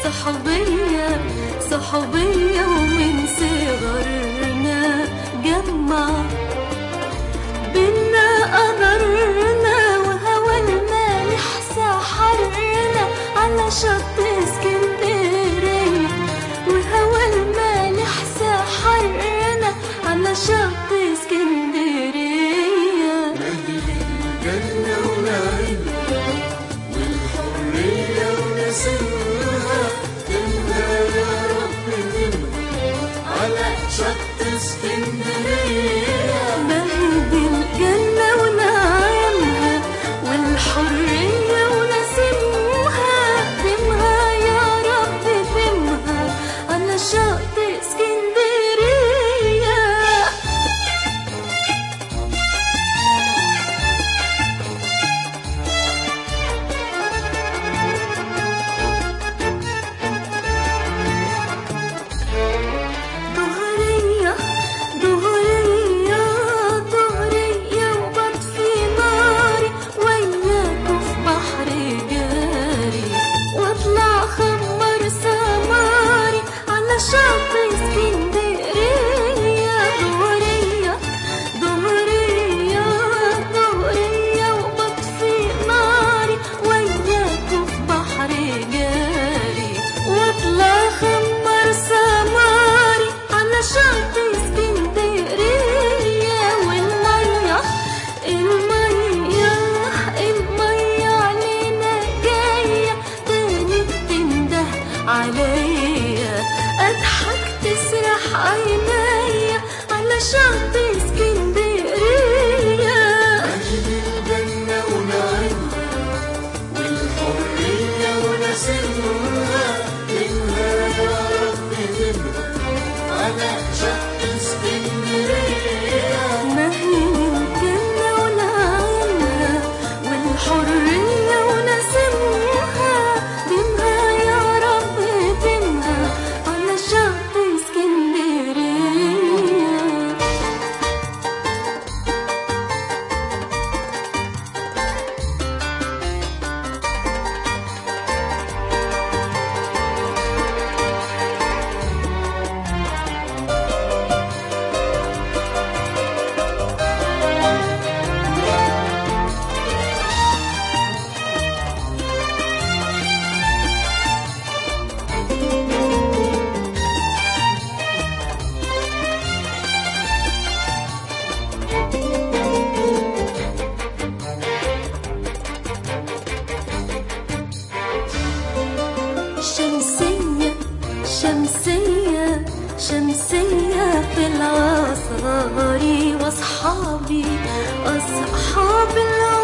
صحوبية صحوبية ومن صغرنا جمع بينا قدرنا وهوى المالح سحرنا على شط اسكندرية وهوى المالح سحرنا على شط اسكندرية الجنة ونعيمها والحرية ونسيمها تمها يا رب تمها على شط اسكندرية مهد الجنة ونعيمها والحرية ونسيمها دمها يا رب دمها على شط اسكندرية ظهرية ظهرية ظهرية وبطفي ناري وياكوا في بحر جاري واطلع خمر سماري على شط اسكندرية ظهرية ظهرية ظهرية وبطفي ناري وياكوا في بحر جاري واطلع خمر سماري على شط اسكندرية والمية المية المية علينا جاية تاني بتنده عليا اضحك تسرح عينيا على شط اسكندرية مجد الجنة ونعيمها والحرية ونسيمها تمها يا رب تمها على شط اسكندرية مهين الجنة ونعيمها والحرية ونسيمها دمها يا رب دمها على شط اسكندرية شمسية شمسية شمسية في العصاري واصحابي اصحاب العصاري